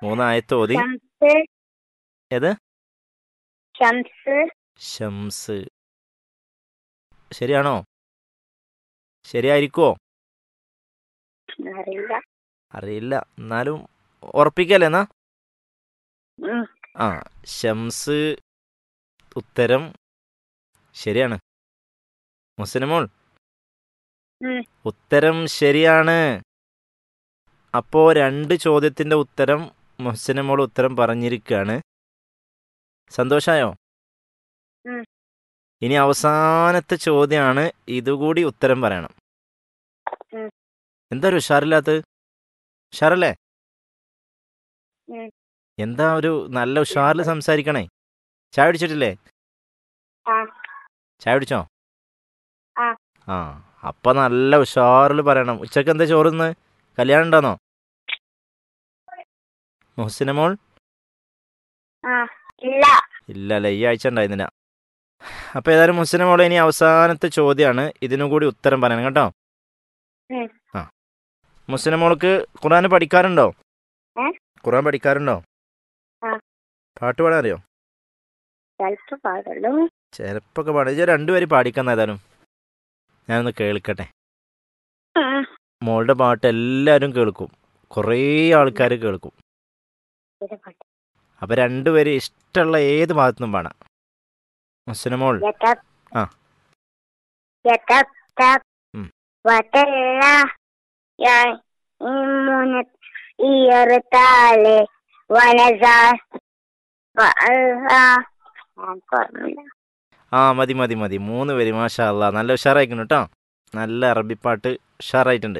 മൂന്നായത്ത് ഓതി ഷംസ് ഏത് ഷംസ് ഷംസ് ശരിയാണോ ശരിയായിരിക്കുമോ അറിയില്ല അറിയില്ല എന്നാലും ഉറപ്പിക്കല്ലേ എന്നാ ഉം. ആ ഷംസ് ഉത്തരം ശരിയാണ് മുസ്ലിമോൾ ഉം. ഉത്തരം ശരിയാണ് അപ്പോ രണ്ട് ചോദ്യത്തിന്റെ ഉത്തരം മുഹസിനമോൾ ഉത്തരം പറഞ്ഞിരിക്കുകയാണ് സന്തോഷായോ ഉം. ഇനി അവസാനത്തെ ചോദ്യമാണ് ഇതുകൂടി ഉത്തരം പറയണം ഉം. എന്താ ഒരു ഉഷാറില്ലാത്തത് ഉഷാറല്ലേ ഉം. എന്താ ഒരു നല്ല ഉഷാറിൽ സംസാരിക്കണേ ചായ പിടിച്ചിട്ടില്ലേ ആ ചായ പിടിച്ചോ ആ. ആ അപ്പൊ നല്ല ഉഷാറിൽ പറയണം ഉച്ചക്ക് എന്താ ചോറുന്ന് കല്യാണം ഉണ്ടോന്നോ മുഹസിനമോൾ ആ ഇല്ല ഇല്ല അല്ല ഈ ആഴ്ച ഉണ്ടായിരുന്നില്ല അപ്പൊ ഏതായാലും മുസ്ലിമോളെ ഇനി അവസാനത്തെ ചോദ്യമാണ് ഇതിനും കൂടി ഉത്തരം പറയണം കേട്ടോ ഉം. ആ മുസ്ലിമോൾക്ക് ഖുറാൻ പഠിക്കാറുണ്ടോ ഏ? ഖുറാൻ പഠിക്കാറുണ്ടോ ആ. പാട്ട് പാടാൻ അറിയോ ചിലപ്പോ പാടുള്ളൂ ചിലപ്പൊക്കെ പാടും ഇത് രണ്ടുപേരും പാടിക്കാൻ ഏതായാലും ഞാനൊന്ന് കേൾക്കട്ടെ ഉം. മോളുടെ പാട്ട് എല്ലാവരും കേൾക്കും കുറേ ആൾക്കാർ കേൾക്കും ഇത് പാട്ട്. അപ്പൊ രണ്ടുപേരും ഇഷ്ടമുള്ള ഏത് ഭാഗത്തുനിന്നും പാടാം മുസ്ലിമോൾ يتب آه. يتبتب مم. وتلا يمون يرتالي ونزار وألها ആ മതി മതി മതി മൂന്ന് പേര് മാഷാ അല്ലാ നല്ല ഉഷാറായിക്കുന്നു കേട്ടോ നല്ല അറബിപ്പാട്ട് ഉഷാറായിട്ടുണ്ട്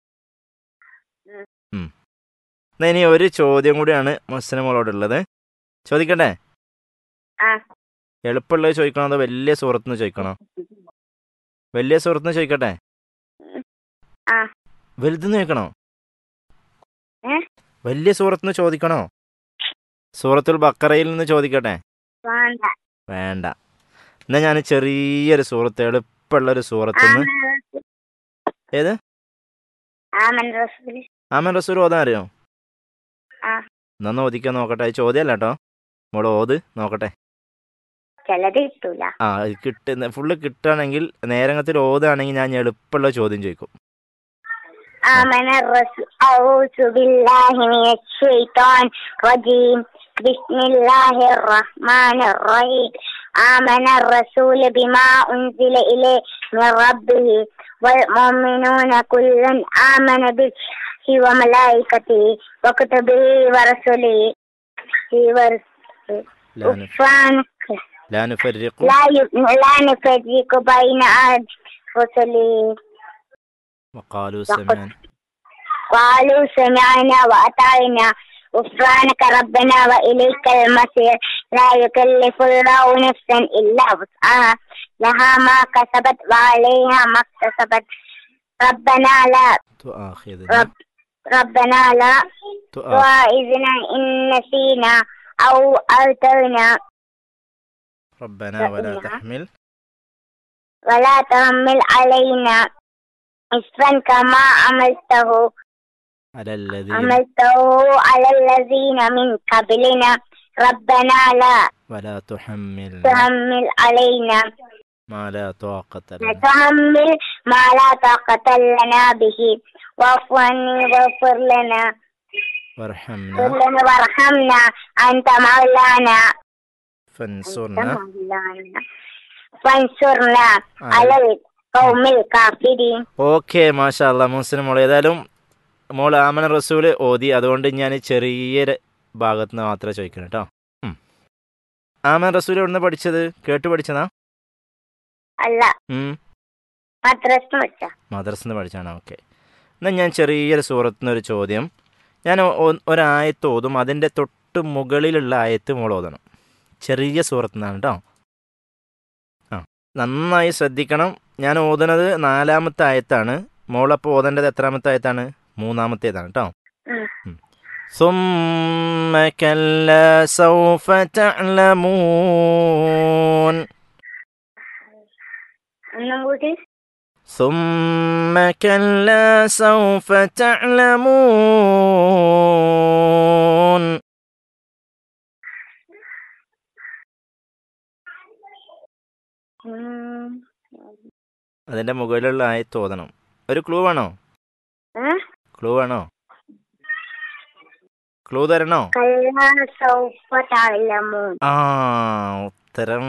ഉം. ഉം. എന്നാ ഇനി ഒരു ചോദ്യം കൂടിയാണ് മുസ്ലിമോളോടുള്ളത് ചോദിക്കട്ടെ ആ. എളുപ്പമുള്ളത് ചോദിക്കണോ അതോ വലിയ സുഹൃത്തുനിന്ന് ചോദിക്കണോ വലിയ സുഹൃത്തുനിന്ന് ചോദിക്കട്ടെ ആ. വലുതെന്ന് ചോദിക്കണോ ഏ? വലിയ സുഹൃത്തുനിന്ന് ചോദിക്കണോ സൂറത്തുൽ ബക്കറയിൽ നിന്ന് ചോദിക്കട്ടെ വേണ്ട വേണ്ട എന്നാ ഞാൻ ചെറിയൊരു സുഹൃത്ത് എളുപ്പമുള്ള ഒരു സുഹൃത്തുനിന്ന് ഏത് ആമൻ റസൂല് ആമൻ റസൂൽ ഓതാൻ അറിയോ ആ. എന്നാ ഓദിക്കാൻ നോക്കട്ടെ അത് ചോദ്യമല്ല കേട്ടോ മോള് ഓത് നോക്കട്ടെ ചിലത് കിട്ടൂല ആ അത് കിട്ടുന്ന ഫുള്ള് കിട്ടുകയാണെങ്കിൽ നേരങ്ങത്തിൽ ഓതുകയാണെങ്കിൽ ഞാൻ എളുപ്പമുള്ള ചോദ്യം ചോദിക്കും آمن الرسول أعوذ بالله من الشيطان الرجيم بسم الله الرحمن الرحيم آمن الرسول بما أنزل إليه من ربه والمؤمنون كل آمن بالله وملائكته وكتبه ورسله ورسله لا نف- غفرانك لا نفرق لا ي- لا نفرق بين أحد رسله وقالوا وقد- سمعنا قالوا سمعنا وأطعنا غفرانك ربنا وإليك المصير لا يكلف الله نفسا إلا وسعها لها ما كسبت وعليها ما اكتسبت ربنا لا تؤاخذنا رب ربنا لا تؤاخذ تؤاخذنا إن نسينا أو أرتلنا ربنا ولا ربنا. تحمل ولا تحمل علينا إصرا كما عملته على الذين عملته على الذين من قبلنا ربنا لا ولا تحملنا تحمل علينا ما لا طاقة لنا تحمل ما لا طاقة لنا به واعف عني واغفر لنا وارحمنا اغفر لنا وارحمنا أنت مولانا أنت فانصرنا مولانا فانصرنا على على القوم الكافرين ഓക്കെ മാഷാ അല്ലാ മുസ്ലിം മോൾ ഏതായാലും മോൾ ആമന റസൂല് ഓതി അതുകൊണ്ട് ഞാൻ ചെറിയൊരു ഭാഗത്ത് നിന്ന് മാത്രമേ ചോദിക്കണം കേട്ടോ ഉം. ആമൻ റസൂൽ എവിടുന്ന് പഠിച്ചത് കേട്ട് പഠിച്ചതാ അല്ല ഉം. മദ്രസ വെച്ച മദ്രസ നിന്ന് പഠിച്ചാണ് ഓക്കെ എന്നാൽ ഞാൻ ചെറിയൊരു സൂറത്തുനിന്ന് ഒരു ചോദ്യം ഞാൻ ഒ- ഒരായത്ത് ഓതും അതിൻ്റെ തൊട്ട് മുകളിലുള്ള ആയത്ത് മോൾ ഓതണം ചെറിയ സൂറത്തുനിന്നാണ് കേട്ടോ ആ നന്നായി ശ്രദ്ധിക്കണം ഞാൻ ഓതുന്നത് നാലാമത്തെ ആയത്താണ് മോളപ്പോൾ ഓതേണ്ടത് എത്രാമത്തെ ആയത്താണ് മൂന്നാമത്തേതാണ് കേട്ടോ ഉം. ഉം. ثم كلا سوف تعلمون ഒന്നും കൂടി ثم كلا سوف تعلمون അതിൻ്റെ മുകളിലുള്ള ആയത്ത് ഓതണം ഒരു ക്ലൂ വേണോ ഏ? ക്ലൂ വേണോ ക്ലൂ തരണോ കല്ലാ സൗഫ തഅലമൂൻ ആ ഉത്തരം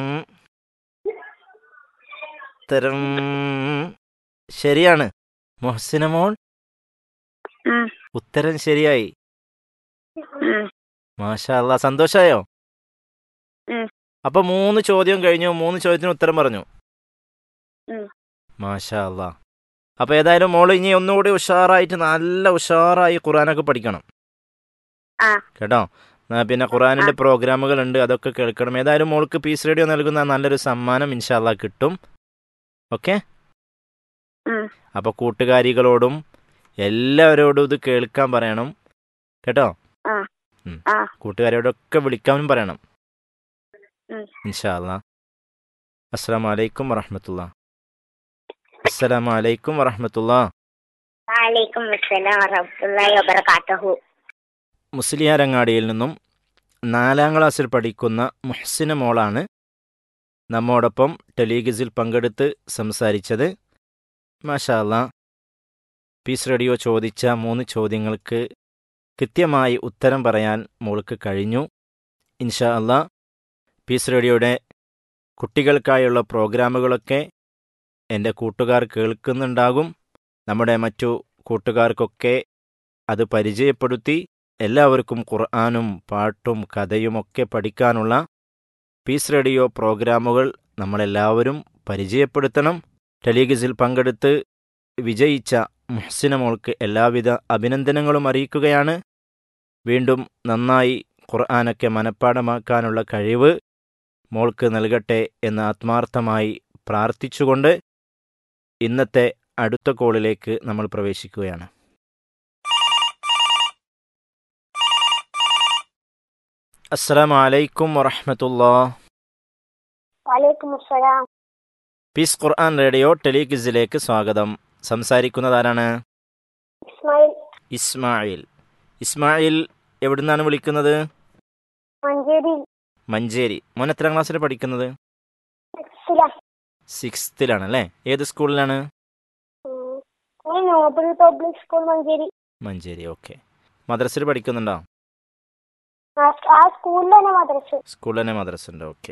ഉത്തരം ശരിയാണ് മുഹസിന മോൾ ഉം, ഉത്തരം ശരിയായി ഉം. മാഷാ അല്ലാ സന്തോഷായോ ഉം. അപ്പൊ മൂന്ന് ചോദ്യം കഴിഞ്ഞു മൂന്ന് ചോദ്യത്തിന് ഉത്തരം പറഞ്ഞു ഉം. മാഷാ അല്ലാ അപ്പൊ ഏതായാലും മോള് ഇനി ഒന്നുകൂടി ഉഷാറായിട്ട് നല്ല ഉഷാറായി ഖുറാനൊക്കെ പഠിക്കണം ആ. കേട്ടോ ആ, പിന്നെ ഖുറാനിന്റെ പ്രോഗ്രാമുകൾ ഉണ്ട് അതൊക്കെ കേൾക്കണം ഏതായാലും മോൾക്ക് പീസ് റേഡിയോ നൽകുന്ന നല്ലൊരു സമ്മാനം ഇൻഷാല്ല കിട്ടും ഓക്കെ ഉം. അപ്പൊ കൂട്ടുകാരികളോടും എല്ലാവരോടും ഇത് കേൾക്കാൻ പറയണം കേട്ടോ ആ. ഉം. ആ. കൂട്ടുകാരോടൊക്കെ വിളിക്കാനും പറയണം ഉം. ഇൻഷാല്ല അസ്സാം വലൈക്കും വറഹമത്തുള്ള അസ്സലാം വലൈക്കും വറഹമത്തുള്ള വഅലൈക്കും അസ്സലാം വറഹ്മത്തുള്ളാഹി വബറകാതുഹു മുസ്ലിയാരങ്ങാടിയിൽ നിന്നും നാലാം ക്ലാസ്സിൽ പഠിക്കുന്ന മുഹ്സിന മോളാണ് നമ്മോടൊപ്പം ടെലിഗസിൽ പങ്കെടുത്ത് സംസാരിച്ചത് മാഷാല്ല പീസ് റേഡിയോ ചോദിച്ച മൂന്ന് ചോദ്യങ്ങൾക്ക് കൃത്യമായി ഉത്തരം പറയാൻ മോൾക്ക് കഴിഞ്ഞു ഇൻഷാ അല്ല പീസ് റേഡിയോയുടെ കുട്ടികൾക്കായുള്ള പ്രോഗ്രാമുകളൊക്കെ എൻ്റെ കൂട്ടുകാർ കേൾക്കുന്നുണ്ടാകും നമ്മുടെ മറ്റു കൂട്ടുകാർക്കൊക്കെ അത് പരിചയപ്പെടുത്തി എല്ലാവർക്കും ഖുർആാനും പാട്ടും കഥയുമൊക്കെ പഠിക്കാനുള്ള പീസ് റേഡിയോ പ്രോഗ്രാമുകൾ നമ്മളെല്ലാവരും പരിചയപ്പെടുത്തണം ടെലിഗസിൽ പങ്കെടുത്ത് വിജയിച്ച മുഹ്സിന മോൾക്ക് എല്ലാവിധ അഭിനന്ദനങ്ങളും അറിയിക്കുകയാണ് വീണ്ടും നന്നായി ഖുർആാനൊക്കെ മനഃപ്പാടമാക്കാനുള്ള കഴിവ് മോൾക്ക് നൽകട്ടെ എന്ന് ആത്മാർത്ഥമായി പ്രാർത്ഥിച്ചുകൊണ്ട് ഇന്നത്തെ അടുത്ത കോളിലേക്ക് നമ്മൾ പ്രവേശിക്കുകയാണ് അസ്സലാമു അലൈക്കും വറഹമത്തുല്ലാ വഅലൈക്കും അസ്സലാം പീസ് ഖുർആൻ റേഡിയോ ടെലിക്വിസിലേക്ക് സ്വാഗതം സംസാരിക്കുന്നതാരാണ് ഇസ്മായിൽ ഇസ്മായിൽ ഇസ്മായിൽ എവിടുന്നാണ് വിളിക്കുന്നത് മഞ്ചേരി മഞ്ചേരി മോൻ എത്രാം ക്ലാസ്സിൽ പഠിക്കുന്നത് സില സിക്സ്ത്തിലാണ് അല്ലേ ഏത് സ്കൂളിലാണ് ഞാൻ noble public school Manjeri Manjeri okay മദ്രസയിൽ പഠിക്കുന്നുണ്ടോ ആ- ആ സ്കൂളിൽ തന്നെ മദ്രസ സ്കൂളിൽ തന്നെ മദ്രസ ഉണ്ട് ഓക്കെ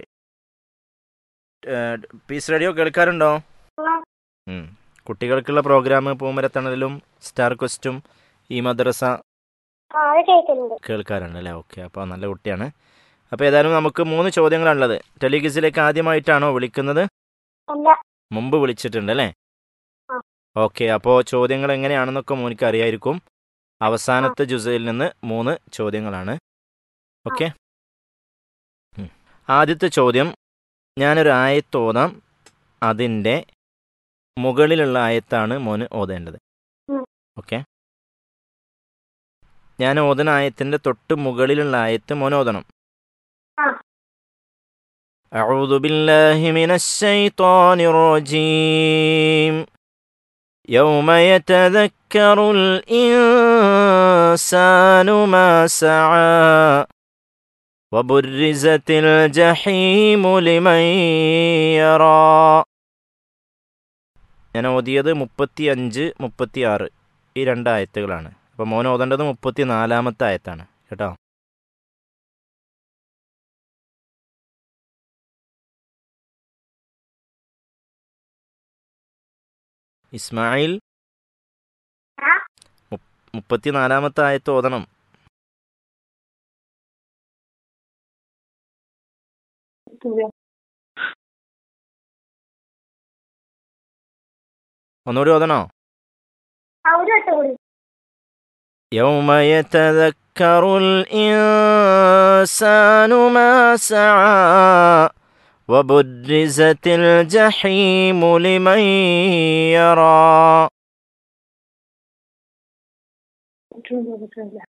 പീസ് റേഡിയോ കേൾക്കാറുണ്ടോ ആ. ഉം. കുട്ടികൾക്കുള്ള പ്രോഗ്രാം പൂമരത്തണലിലും സ്റ്റാർ ക്വസ്റ്റും ഈ മദ്രസ ആ അത് കേൾക്കുന്നുണ്ട് കേൾക്കാറുണ്ട് അല്ലേ ഓക്കെ അപ്പോൾ നല്ല കുട്ടിയാണ് അപ്പോൾ ഏതായാലും നമുക്ക് മൂന്ന് ചോദ്യങ്ങളാണുള്ളത് ടെലിഗസിലേക്ക് ആദ്യമായിട്ടാണോ വിളിക്കുന്നത് അല്ല മുമ്പ് വിളിച്ചിട്ടുണ്ട് അല്ലേ ആ. ഓക്കെ അപ്പോൾ ചോദ്യങ്ങൾ എങ്ങനെയാണെന്നൊക്കെ മോനിക്ക് അറിയായിരിക്കും അവസാനത്തെ ജുസയിൽ നിന്ന് മൂന്ന് ചോദ്യങ്ങളാണ് ഓക്കെ ഉം. ആദ്യത്തെ ചോദ്യം ഞാനൊരു ആയത്ത് ഓതാം അതിൻ്റെ മുകളിലുള്ള ആയത്താണ് മോന് ഓതേണ്ടത് ഉം. ഓക്കെ ഞാൻ ഓതുന്ന ആയത്തിൻ്റെ തൊട്ട് മുകളിലുള്ള ആയത്ത് മോൻ ഓതണം ആ. أعوذ بالله من الشيطان الرجيم يوم يتذكر الإنسان ما سعى وبرزت الجحيم لمن يرى ഞാൻ ഓതിയത് മുപ്പത്തി അഞ്ച് മുപ്പത്തി ആറ് ഈ രണ്ട് ആയത്തുകളാണ് അപ്പോൾ മോൻ ഓതേണ്ടത് മുപ്പത്തി നാലാമത്തെ ആയത്താണ് കേട്ടോ ഇസ്മായിൽ ആ? മുപ്പത്തി നാലാമത്തെ ആയത്ത് ഓതണം ഒന്നുകൂടി ഓതണോ ആ ഒരു വട്ടം കൂടി يوم يتذكر الإنسان ما سعى وبرزت الجحيم لمن يرى